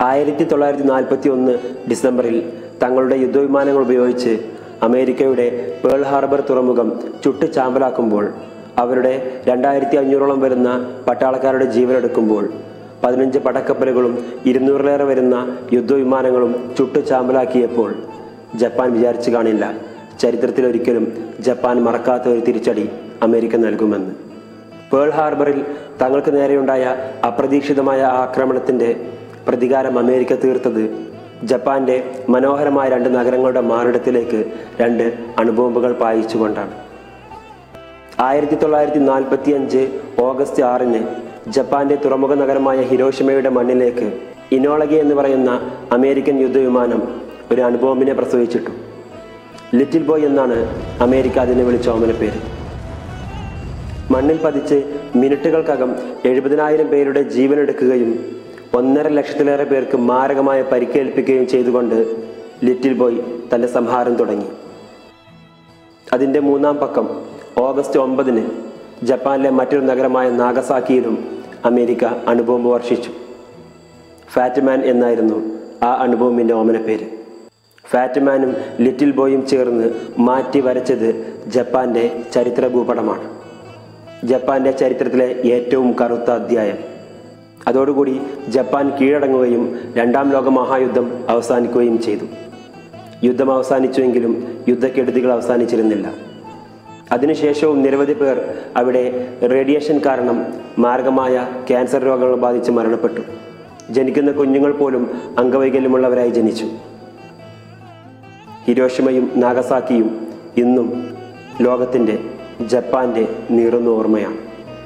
ആയിരത്തി തൊള്ളായിരത്തി നാൽപ്പത്തി ഒന്ന് ഡിസംബറിൽ തങ്ങളുടെ യുദ്ധവിമാനങ്ങൾ ഉപയോഗിച്ച് അമേരിക്കയുടെ പേൾ ഹാർബർ തുറമുഖം ചുട്ട് ചാമ്പലാക്കുമ്പോൾ അവരുടെ രണ്ടായിരത്തി അഞ്ഞൂറോളം വരുന്ന പട്ടാളക്കാരുടെ ജീവനെടുക്കുമ്പോൾ പതിനഞ്ച് പടക്കപ്പലുകളും ഇരുന്നൂറിലേറെ വരുന്ന യുദ്ധവിമാനങ്ങളും ചുട്ട് ചാമ്പലാക്കിയപ്പോൾ ജപ്പാൻ വിചാരിച്ചു കാണില്ല ചരിത്രത്തിലൊരിക്കലും ജപ്പാൻ മറക്കാത്ത ഒരു തിരിച്ചടി അമേരിക്ക നൽകുമെന്ന് പേൾ ഹാർബറിൽ തങ്ങൾക്ക് നേരെയുണ്ടായ അപ്രതീക്ഷിതമായ ആക്രമണത്തിന്റെ പ്രതികാരം അമേരിക്ക തീർത്തത് ജപ്പാന്റെ മനോഹരമായ രണ്ട് നഗരങ്ങളുടെ മാറിടത്തിലേക്ക് രണ്ട് അണുബോംബുകൾ പായിച്ചുകൊണ്ടാണ് ആയിരത്തി തൊള്ളായിരത്തി നാൽപ്പത്തി അഞ്ച് ഓഗസ്റ്റ് ആറിന് ജപ്പാന്റെ തുറമുഖ നഗരമായ ഹിരോഷിമയുടെ മണ്ണിലേക്ക് ഇനോളഗി എന്ന് പറയുന്ന അമേരിക്കൻ യുദ്ധവിമാനം ഒരു അണുബോംബിനെ പ്രസവിച്ചിട്ടു ലിറ്റിൽ ബോയ് എന്നാണ് അമേരിക്ക അതിനെ വിളിച്ച ഓമന പേര് മണ്ണിൽ പതിച്ച് മിനിറ്റുകൾക്കകം എഴുപതിനായിരം പേരുടെ ജീവനെടുക്കുകയും ഒന്നര ലക്ഷത്തിലേറെ പേർക്ക് മാരകമായ പരിക്കേൽപ്പിക്കുകയും ചെയ്തുകൊണ്ട് ലിറ്റിൽ ബോയ് തന്റെ സംഹാരം തുടങ്ങി അതിന്റെ മൂന്നാം പക്കം ഓഗസ്റ്റ് ഒമ്പതിന് ജപ്പാനിലെ മറ്റൊരു നഗരമായ നാഗസാക്കിയിലും അമേരിക്ക അണുബോംബ് വർഷിച്ചു ഫാറ്റ്മാൻ എന്നായിരുന്നു ആ അണുബോംബിന്റെ ഓമന പേര് ഫാറ്റ്മാനും ലിറ്റിൽ ബോയും ചേർന്ന് മാറ്റി വരച്ചത് ജപ്പാന്റെ ചരിത്ര ഭൂപടമാണ് ജപ്പാന്റെ ചരിത്രത്തിലെ ഏറ്റവും കറുത്ത അധ്യായം അതോടുകൂടി ജപ്പാൻ കീഴടങ്ങുകയും രണ്ടാം ലോക മഹായുദ്ധം അവസാനിക്കുകയും ചെയ്തു യുദ്ധം അവസാനിച്ചുവെങ്കിലും യുദ്ധക്കെടുതികൾ അവസാനിച്ചിരുന്നില്ല അതിനുശേഷവും നിരവധി പേർ അവിടെ റേഡിയേഷൻ കാരണം മാരകമായ ക്യാൻസർ രോഗങ്ങൾ ബാധിച്ച് മരണപ്പെട്ടു ജനിക്കുന്ന കുഞ്ഞുങ്ങൾ പോലും അംഗവൈകല്യമുള്ളവരായി ജനിച്ചു ഹിരോഷിമയും നാഗസാക്കിയും ഇന്നും ലോകത്തിൻ്റെ ജപ്പാന്റെ നീറുന്ന ഓർമ്മയാണ്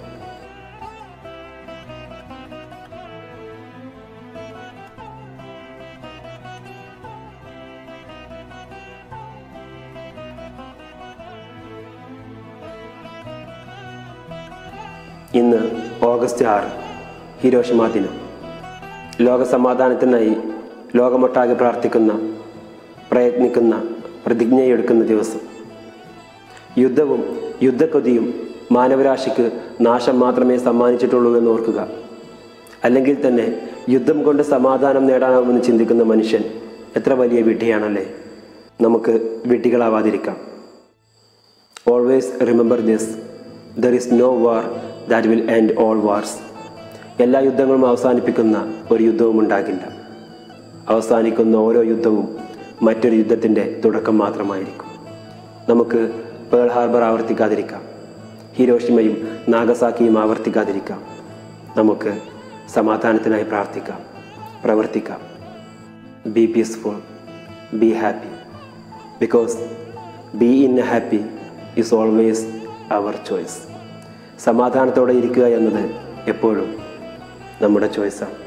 ഇന്ന് ഓഗസ്റ്റ് ആറ് ഹിരോഷിമ ദിനം ലോക സമാധാനത്തിനായി ലോകമൊട്ടാകെ പ്രാർത്ഥിക്കുന്ന പ്രയത്നിക്കുന്ന പ്രതിജ്ഞയെടുക്കുന്ന ദിവസം യുദ്ധവും യുദ്ധക്കൊതിയും മാനവരാശിക്ക് നാശം മാത്രമേ സമ്മാനിച്ചിട്ടുള്ളൂ എന്ന് ഓർക്കുക അല്ലെങ്കിൽ തന്നെ യുദ്ധം കൊണ്ട് സമാധാനം നേടാനാവുമെന്ന് ചിന്തിക്കുന്ന മനുഷ്യൻ എത്ര വലിയ വിഡ്ഢിയാണല്ലേ നമുക്ക് വിഡ്ഢികളാവാതിരിക്കാം always remember this there is no war that will end all wars എല്ലാ യുദ്ധങ്ങളും അവസാനിപ്പിക്കുന്ന ഒരു യുദ്ധവും ഉണ്ടാകില്ല അവസാനിക്കുന്ന ഓരോ യുദ്ധവും മറ്റൊരു യുദ്ധത്തിൻ്റെ തുടക്കം മാത്രമായിരിക്കും നമുക്ക് പേൾ ഹാർബർ ആവർത്തിക്കാതിരിക്കാം ഹിരോഷിമയും നാഗസാക്കിയും ആവർത്തിക്കാതിരിക്കാം നമുക്ക് സമാധാനത്തിനായി പ്രാർത്ഥിക്കാം പ്രവർത്തിക്കാം be peaceful be happy because be in happy is always our choice സമാധാനത്തോടെ ഇരിക്കുക എന്നത് എപ്പോഴും നമ്മുടെ ചോയ്സാണ്